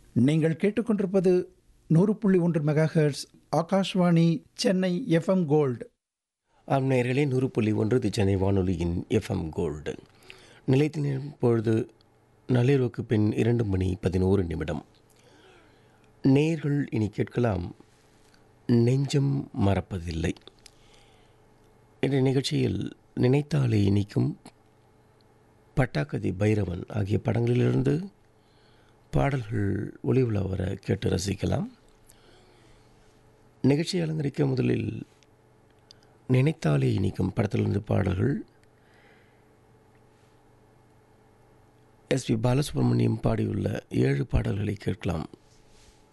நீங்கள் கேட்டுக்கொண்டிருப்பது நூறு புள்ளி ஒன்று megahertz Akashvani Chennai FM gold ஆம் நேயர்களே நூறு புள்ளி ஒன்று இது சென்னை வானொலியின் எஃப்எம் கோல்டு நிலையத்தில் நேரம் பொழுது நள்ளிரவுக்கு பின் இரண்டு மணி பதினோரு நிமிடம் நேர்கள் இனி கேட்கலாம் நெஞ்சம் மறப்பதில்லை என்ற நிகழ்ச்சியில் நினைத்தாலே இனிக்கும் பட்டாக்கதி பைரவன் ஆகிய படங்களிலிருந்து பாடல்கள் ஒளி உலா வர கேட்டு ரசிக்கலாம் நிகழ்ச்சியை அலங்கரிக்க முதலில் நினைத்தாலே இனிக்கும் படத்திலிருந்து பாடல்கள் எஸ்பி பாலசுப்ரமணியம் பாடியுள்ள ஏழு பாடல்களை கேட்கலாம்